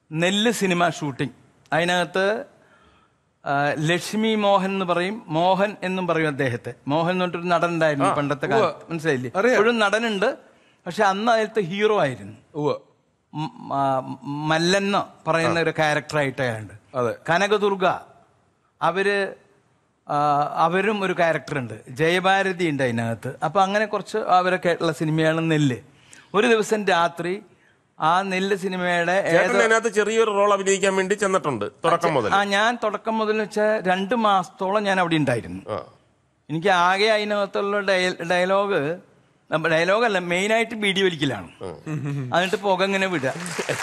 നെല്ല് cinema shooting അതിനകത്ത് ആ, ലക്ഷ്മി മോഹൻ എന്ന് പറയും മോഹൻ എന്നും പറയും അദ്ദേഹത്തെ മോഹൻ എന്ന് പറഞ്ഞിട്ടൊരു നടൻ ഉണ്ടായിരുന്നു പണ്ടത്തെ കാലത്ത് മനസ്സിലായില്ലേ അറിയാം. ഇപ്പോഴും നടനുണ്ട് പക്ഷെ അന്ന് അതിലത്തെ ഹീറോ ആയിരുന്നു ഉവ്വ് മ- ആ, മല്ലെന്ന പറയുന്ന ഒരു ക്യാരക്ടറായിട്ട് അയാളുണ്ട് അതെ. കനകദുർഗ അവര് ആ, അവരും ഒരു ക്യാരക്ടറുണ്ട് ജയഭാരതി ഉണ്ട് അതിനകത്ത് അപ്പൊ അങ്ങനെ കുറച്ച് അവരൊക്കെ ആയിട്ടുള്ള സിനിമയാണ് നെല്ല് ഒരു ദിവസം രാത്രി ആ നെല്ല് സിനിമയുടെ ചേട്ടൻ ഏതോ അതിനകത്ത് ചെറിയൊരു റോൾ അഭിനയിക്കാൻ വേണ്ടി ചെന്നിട്ടുണ്ട് തുടക്കം മുതൽ ആ ഞാൻ തുടക്കം മുതൽ വെച്ചാൽ രണ്ട് മാസത്തോളം ഞാൻ അവിടെ ഉണ്ടായിരുന്നു ആ. എനിക്ക് ആകെ അതിനകത്തുള്ള ഡയ- ഡയലോഗ് ഡയലോഗല്ല മെയിനായിട്ട് ബീഡി വലിക്കലാണ് എന്നിട്ട് പുക ഇങ്ങനെ വിടുക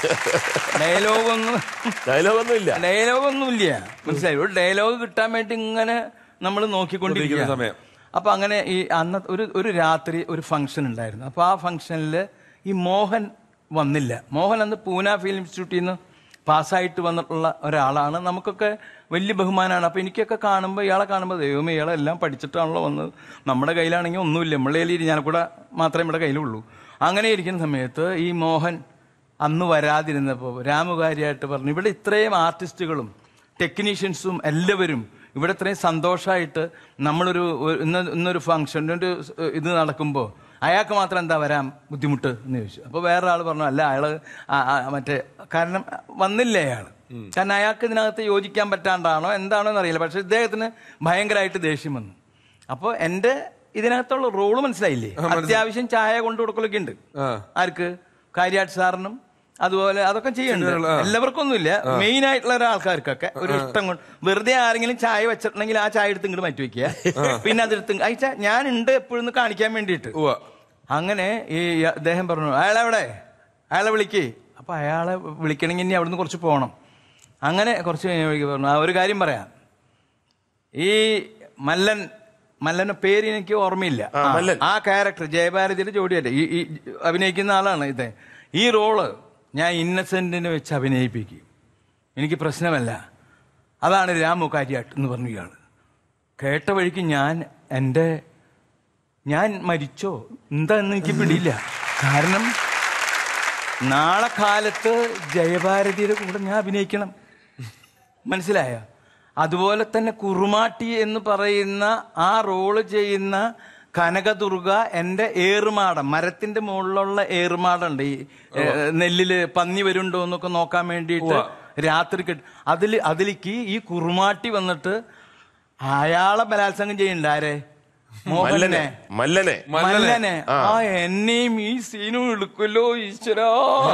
ഡയലോഗൊന്നും ഡയലോഗൊന്നും ഇല്ല ഡയലോഗൊന്നുമില്ല മനസ്സിലായി ഒരു ഡയലോഗ് കിട്ടാൻ വേണ്ടി ഇങ്ങനെ നമ്മൾ നോക്കിക്കൊണ്ടിരിക്കുന്ന കൊണ്ടിരിക്കുന്ന സമയം. അപ്പൊ അങ്ങനെ ഈ അന്ന ഒരു ഒരു രാത്രി ഒരു ഫംഗ്ഷൻ ഉണ്ടായിരുന്നു അപ്പൊ ആ ഫംഗ്ഷനിൽ ഈ മോഹൻ വന്നില്ല മോഹൻ അന്ന് പൂന ഫിലിം ഇൻസ്റ്റിറ്റ്യൂട്ടിൽ നിന്ന് പാസ്സായിട്ട് വന്നിട്ടുള്ള ഒരാളാണ് നമുക്കൊക്കെ വലിയ ബഹുമാനമാണ് അപ്പൊ എനിക്കൊക്കെ കാണുമ്പോൾ ഇയാളെ കാണുമ്പോൾ ദൈവമേ ഇയാളെ എല്ലാം പഠിച്ചിട്ടാണല്ലോ വന്നത് നമ്മുടെ കയ്യിലാണെങ്കിൽ ഒന്നുമില്ല നമ്മളെ കയ്യിൽ ഞാൻ കൂടെ മാത്രമേ നമ്മുടെ കയ്യിലുള്ളൂ അങ്ങനെ ഇരിക്കുന്ന സമയത്ത് ഈ മോഹൻ അന്ന് വരാതിരുന്നപ്പോൾ രാമുകാരിയായിട്ട് പറഞ്ഞു ഇവിടെ ഇത്രയും ആർട്ടിസ്റ്റുകളും ടെക്നീഷ്യൻസും എല്ലാവരും ഇവിടെ ഇത്രയും സന്തോഷമായിട്ട് നമ്മളൊരു ഒരു- ഇന്ന് ഇന്നൊരു ഫംഗ്ഷൻ ഒരു ഇത് നടക്കുമ്പോൾ അയാൾക്ക് മാത്രം എന്താ വരാൻ ബുദ്ധിമുട്ട് എന്ന് ചോദിച്ചു അപ്പോൾ വേറെ ആൾ പറഞ്ഞു അല്ല അയാള് ആ- ആ മറ്റേ കാരണം വന്നില്ലേ അയാൾ കാരണം അയാൾക്ക് ഇതിനകത്ത് യോജിക്കാൻ പറ്റാണ്ടാണോ എന്താണോ എന്നറിയില്ല പക്ഷെ ഇദ്ദേഹത്തിന് ഭയങ്കരമായിട്ട് ദേഷ്യം വന്നു അപ്പോൾ എൻ്റെ ഇതിനകത്തുള്ള റോള് മനസ്സിലായില്ലേ അത്യാവശ്യം ചായ കൊണ്ടു കൊടുക്കലൊക്കെ ഉണ്ട് ആ. ആർക്ക് കാര്യാട്ട് സാറിനും അതുപോലെ അതൊക്കെ ചെയ്യുന്നുണ്ട് എല്ലാവർക്കും ഒന്നുമില്ല മെയിൻ ആയിട്ടുള്ള ഒരാൾക്കാർക്കൊക്കെ ഒരു ഇഷ്ടം കൊണ്ട് വെറുതെ ആരെങ്കിലും ചായ വെച്ചിട്ടുണ്ടെങ്കിൽ ആ ചായ എടുത്ത് ഇങ്ങോട്ട് മാറ്റി വെക്കുക പിന്നെ അതെടുത്ത് അയച്ച ഞാൻ ഉണ്ട് എപ്പോഴും കാണിക്കാൻ വേണ്ടിയിട്ട് ഉവ്വ് അങ്ങനെ ഈ അദ്ദേഹം പറഞ്ഞു അയാളെവിടെ അയാളെ വിളിക്ക് അപ്പൊ അയാളെ വിളിക്കണമെങ്കിൽ ഇനി അവിടുന്ന് കുറച്ച് പോകണം അങ്ങനെ കുറച്ച് കഴിഞ്ഞ പറഞ്ഞു ആ ഒരു കാര്യം പറയാം ഈ മല്ലൻ മല്ലന്റെ പേര് എനിക്ക് ഓർമ്മയില്ല ആ, മല്ലൻ. ആ ക്യാരക്ടർ ജയഭാരതിയുടെ ജോഡിയല്ലേ ഈ ഈ അഭിനയിക്കുന്ന ആളാണ് ഇത് ഈ റോള് ഞാൻ ഇന്നസെന്റിനെ വെച്ച് അഭിനയിപ്പിക്കും എനിക്ക് പ്രശ്നമല്ല അതാണ് രാമു കാര്യാട്ട് എന്ന് പറഞ്ഞു ഇയാള് കേട്ട വഴിക്ക് ഞാൻ എൻ്റെ ഞാൻ മരിച്ചോ എന്താന്ന് എനിക്ക് പിടിയില്ല കാരണം നാളെ കാലത്ത് ജയഭാരതിയുടെ കൂടെ ഞാൻ അഭിനയിക്കണം മനസ്സിലായ അതുപോലെ തന്നെ കുറുമാട്ടി എന്ന് പറയുന്ന ആ റോള് ചെയ്യുന്ന കനകദുർഗ എന്റെ ഏറുമാടം മരത്തിന്റെ മുകളിലുള്ള ഏറുമാടുണ്ട് ഈ ഏ, നെല്ലില് പന്നി വരുന്നുണ്ടോ എന്നൊക്കെ നോക്കാൻ വേണ്ടിയിട്ട് രാത്രി കെട്ടി അതില് അതിലേക്ക് ഈ കുറുമാട്ടി വന്നിട്ട് അയാളെ ബലാത്സംഗം ചെയ്യണ്ട ആരെ മോഹനെ മല്ലനെ മല്ലനെ ആ എന്നെയും ഈ സീനും എടുക്കുമല്ലോ ഈശ്വരാ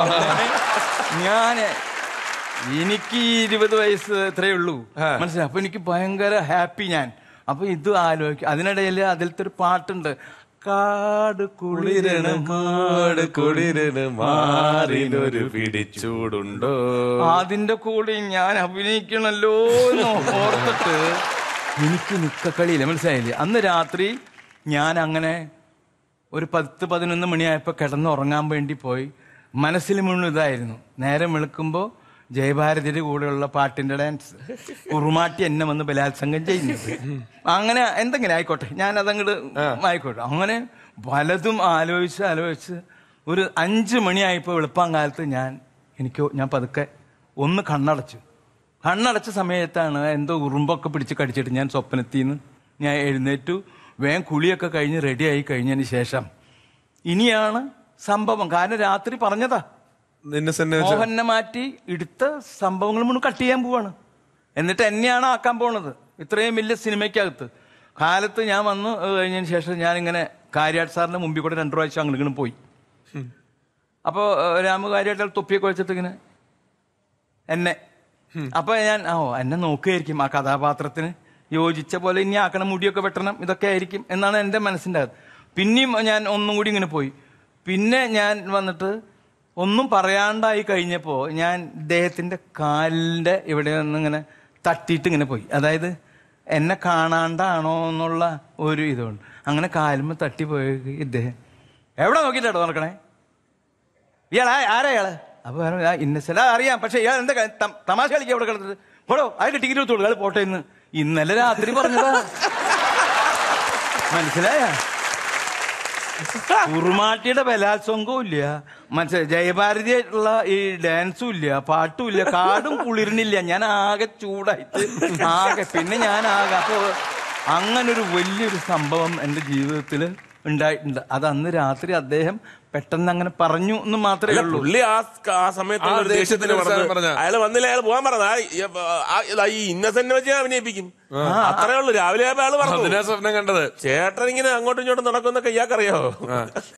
ഞാന് എനിക്ക് ഈ ഇരുപത് വയസ്സ് ഇത്രയേ ഉള്ളൂ മനസ്സിലായി അപ്പൊ എനിക്ക് ഭയങ്കര ഹാപ്പി ഞാൻ അപ്പൊ ഇത് ആലോചിക്കും അതിനിടയിൽ അതിലത്തെ ഒരു പാട്ടുണ്ട് കാട് കുളിരണം കാട് കുളിരന് മാറിനൊരു പിടിച്ചൂടുണ്ടോ അതിന്റെ കൂടെ ഞാൻ അഭിനയിക്കണല്ലോ എന്ന് ഓർത്തിട്ട് എനിക്ക് നിക്കക്കളിയില്ല മനസ്സിലായില്ലേ അന്ന് രാത്രി ഞാൻ അങ്ങനെ ഒരു പത്ത് പതിനൊന്ന് മണിയായപ്പോൾ കിടന്നുറങ്ങാൻ വേണ്ടി പോയി മനസ്സിൽ മുഴുവൻ ഇതായിരുന്നു നേരം വെളുക്കുമ്പോൾ ജയഭാരതിയുടെ കൂടെയുള്ള പാട്ടിന്റെ ഡാൻസ് ഉറുമാട്ടി എന്നെ വന്ന് ബലാത്സംഗം ചെയ്യുന്നു അങ്ങനെ എന്തെങ്കിലും ആയിക്കോട്ടെ ഞാൻ അതങ്ങോട്ട് ആയിക്കോട്ടെ അങ്ങനെ പലതും ആലോചിച്ച് ആലോചിച്ച് ഒരു അഞ്ച് മണിയായപ്പോൾ വെളുപ്പാങ്കാലത്ത് ഞാൻ എനിക്ക് ഞാൻ പതുക്കെ ഒന്ന് കണ്ണടച്ചു കണ്ണടച്ച സമയത്താണ് എന്തോ ഉറുമ്പൊക്കെ പിടിച്ച് കടിച്ചിട്ട് ഞാൻ സ്വപ്നത്തിൽ നിന്ന് ഞാൻ എഴുന്നേറ്റു വേഗം കുളിയൊക്കെ കഴിഞ്ഞ് റെഡിയായി കഴിഞ്ഞതിന് ശേഷം ഇനിയാണ് സംഭവം കാരണം രാത്രി പറഞ്ഞതാ ഇന്നസെന്റ് മോഹനെ മാറ്റി എടുത്ത സംഭവങ്ങൾ മുഴുവൻ കട്ട് ചെയ്യാൻ പോവാണ് എന്നിട്ട് എന്നെയാണ് ആക്കാൻ പോണത് ഇത്രയും വലിയ സിനിമയ്ക്കകത്ത് കാലത്ത് ഞാൻ വന്നു ഏഹ്, കഴിഞ്ഞതിന് ശേഷം ഞാൻ ഇങ്ങനെ കാര്യാട്ട് സാറിന്റെ മുമ്പിൽ കൂടെ രണ്ടു പ്രാവശ്യം അങ്ങോട്ട് ഇങ്ങനെ പോയി അപ്പോൾ രാമു കാര്യമായിട്ട് തൊപ്പിയൊക്കെ വെച്ചിട്ട് ഇങ്ങനെ എന്നെ അപ്പൊ ഞാൻ ഓ എന്നെ നോക്കുകയായിരിക്കും ആ കഥാപാത്രത്തിന് യോജിച്ച പോലെ ഇനി ആക്കണം മുടിയൊക്കെ വെട്ടണം ഇതൊക്കെ ആയിരിക്കും എന്നാണ് എൻ്റെ മനസ്സിൻ്റെ അകത്ത് പിന്നെയും ഞാൻ ഒന്നും കൂടി ഇങ്ങനെ പോയി പിന്നെ ഞാൻ വന്നിട്ട് ഒന്നും പറയാണ്ടായി കഴിഞ്ഞപ്പോൾ ഞാൻ ഇദ്ദേഹത്തിന്റെ കാലിന്റെ ഇവിടെ നിന്ന് ഇങ്ങനെ തട്ടിയിട്ട് ഇങ്ങനെ പോയി അതായത് എന്നെ കാണാണ്ടാണോ എന്നുള്ള ഒരു ഇതുകൊണ്ട് അങ്ങനെ കാലുമ്പോൾ തട്ടി പോയ ഇദ്ദേഹം എവിടെ നോക്കിയിട്ടാണോ നടക്കണേ ഇയാൾ ആരാ ഇയാള് അപ്പൊ പറഞ്ഞു, "ആ, ഇന്നസെന്റ് ആ, അറിയാം പക്ഷെ ഇയാൾ എന്താ ക- തം- തമാശ കളിക്കുക അവിടെ കിടന്നത് പോടോ അതിന്റെ ടിക്കറ്റ് എടുത്തോളൂ ഇയാൾ പോട്ടെ ഇന്ന് ഇന്നലെ രാത്രി പറഞ്ഞതാ മനസ്സിലായ ഉറുമാട്ടിയുടെ ബലാത്സംഗവും ഇല്ല മറ്റേ ജയഭാരതിയായിട്ടുള്ള ഈ ഡാൻസും ഇല്ല പാട്ടും ഇല്ല കാടും കുളിരണില്ല ഞാൻ ആകെ ചൂടായിട്ട് ആകെ പിന്നെ ഞാൻ ആകെ അപ്പൊ അങ്ങനൊരു വലിയൊരു സംഭവം എൻ്റെ ജീവിതത്തിൽ ഉണ്ടായിട്ടുണ്ട് അത് അന്ന് രാത്രി അദ്ദേഹം പെട്ടെന്ന് അങ്ങനെ പറഞ്ഞു എന്ന് മാത്രമേ അല്ല ഉള്ളൂ പുള്ളി ആ ആ സമയത്ത് ആ ഒരു ദേഷ്യത്തിന് ദേഷ്യത്തിന് പറഞ്ഞ് പറഞ്ഞ. അയാൾ വന്നില്ല അയാൾ പോകാൻ പറഞ്ഞ ഈ ഇന്നസെന്റ് വെച്ച് ഞാൻ അഭിനയിപ്പിക്കും അത്രേ ഉള്ളൂ രാവിലെ ആയപ്പോ അയാൾ പറഞ്ഞു അതിനാ സ്വപ്നം കണ്ടത് ചേട്ടൻ ഇങ്ങനെ അങ്ങോട്ടും ഇങ്ങോട്ടും നടക്കുന്നൊക്കെ ഇയാൾക്കറിയാവോ